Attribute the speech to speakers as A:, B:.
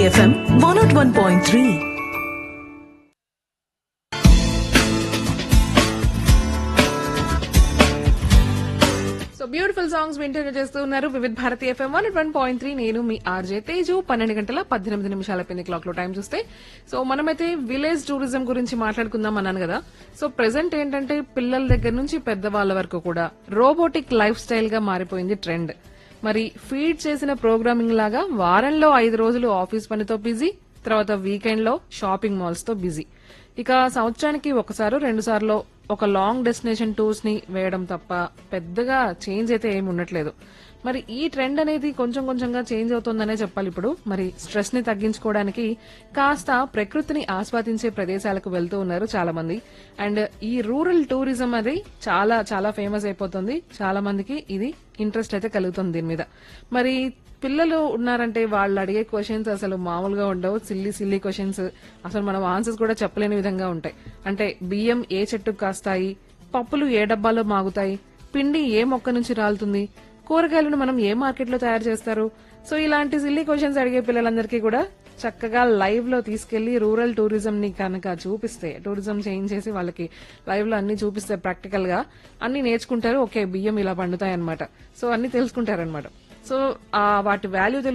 A: FM one not one point three
B: so beautiful songs వింటూ చేస్తూ ఉన్నారు Vividh Bharati FM one one point three నేను మీ ఆర్జే తేజు పన్నెండు గంటల పద్దెనిమిది నిమిషాల పిన్ని క్లాక్ లో టైం చూస్తే సో మనమైతే విలేజ్ టూరిజం గురించి మాట్లాడుకుందాం అన్నాను కదా సో ప్రెసెంట్ ఏంటంటే పిల్లల దగ్గర నుంచి పెద్దవాళ్ళ వరకు కూడా రోబోటిక్ లైఫ్ స్టైల్ గా మారిపోయింది ట్రెండ్ మరి ఫీడ్ చేసిన ప్రోగ్రామింగ్ లాగా వారంలో ఐదు రోజులు ఆఫీస్ పనితో బిజీ తర్వాత వీకెండ్ లో షాపింగ్ మాల్స్ తో బిజీ ఇక సంవత్సరానికి ఒకసారి రెండు సార్లు ఒక లాంగ్ డెస్టినేషన్ టూర్స్ ని వేయడం తప్ప పెద్దగా చేంజ్ అయితే ఏమి ఉండట్లేదు మరి ఈ ట్రెండ్ అనేది కొంచెం కొంచెంగా చేంజ్ అవుతుందనే చెప్పాలి ఇప్పుడు మరి స్ట్రెస్ ని తగ్గించుకోవడానికి కాస్త ప్రకృతిని ఆస్వాదించే ప్రదేశాలకు వెళ్తూ ఉన్నారు చాలా మంది అండ్ ఈ రూరల్ టూరిజం అది చాలా చాలా ఫేమస్ అయిపోతుంది చాలా మందికి ఇది ఇంట్రెస్ట్ అయితే కలుగుతుంది దీని మీద మరి పిల్లలు ఉన్నారంటే వాళ్ళు అడిగే క్వశ్చన్స్ అసలు మామూలుగా ఉండవు సిల్లీ సిల్లీ క్వశ్చన్స్ అసలు మనం ఆన్సర్స్ కూడా చెప్పలేని విధంగా ఉంటాయి అంటే బియ్యం ఏ చెట్టుకు కాస్తాయి పప్పులు ఏ డబ్బాలో మాగుతాయి పిండి ఏ మొక్క నుంచి రాలుతుంది కూరగాయలను మనం ఏ మార్కెట్ లో తయారు చేస్తారు సో ఇలాంటి సిల్లీ క్వశ్చన్స్ అడిగే పిల్లలందరికీ కూడా చక్కగా లైవ్ లో తీసుకెళ్లి రూరల్ టూరిజం ని కనుక చూపిస్తే టూరిజం చేంజ్ చేసి వాళ్ళకి లైవ్ లో అన్ని చూపిస్తే ప్రాక్టికల్ గా అన్ని నేర్చుకుంటారు ఓకే బియ్యం ఇలా పండుతాయి అనమాట సో అన్ని తెలుసుకుంటారు అనమాట సో ఆ వాటి వాల్యూ